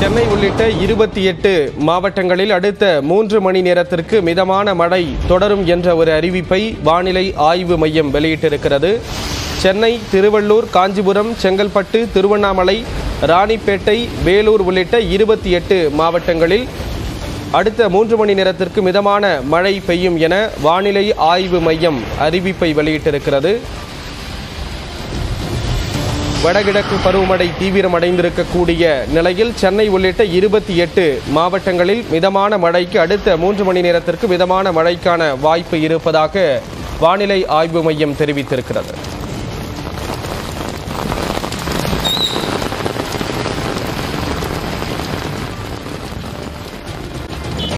சென்னை உள்ளிட்ட இருபத்தி எட்டு மாவட்டங்களில் அடுத்த மூன்று மணி நேரத்திற்கு மிதமான மழை தொடரும் என்ற ஒரு அறிவிப்பை வானிலை ஆய்வு மையம் வெளியிட்டிருக்கிறது சென்னை திருவள்ளூர் காஞ்சிபுரம் செங்கல்பட்டு திருவண்ணாமலை ராணிப்பேட்டை வேலூர் உள்ளிட்ட இருபத்தி எட்டு மாவட்டங்களில் அடுத்த மூன்று மணி நேரத்திற்கு மிதமான மழை பெய்யும் என வானிலை ஆய்வு மையம் அறிவிப்பை வெளியிட்டிருக்கிறது வடகிழக்கு பருவமழை தீவிரமடைந்திருக்கக்கூடிய நிலையில் சென்னை உள்ளிட்ட இருபத்தி எட்டு மாவட்டங்களில் மிதமான மழைக்கு அடுத்த மூன்று மணி நேரத்திற்கு மிதமான மழைக்கான வாய்ப்பு இருப்பதாக வானிலை ஆய்வு மையம் தெரிவித்திருக்கிறது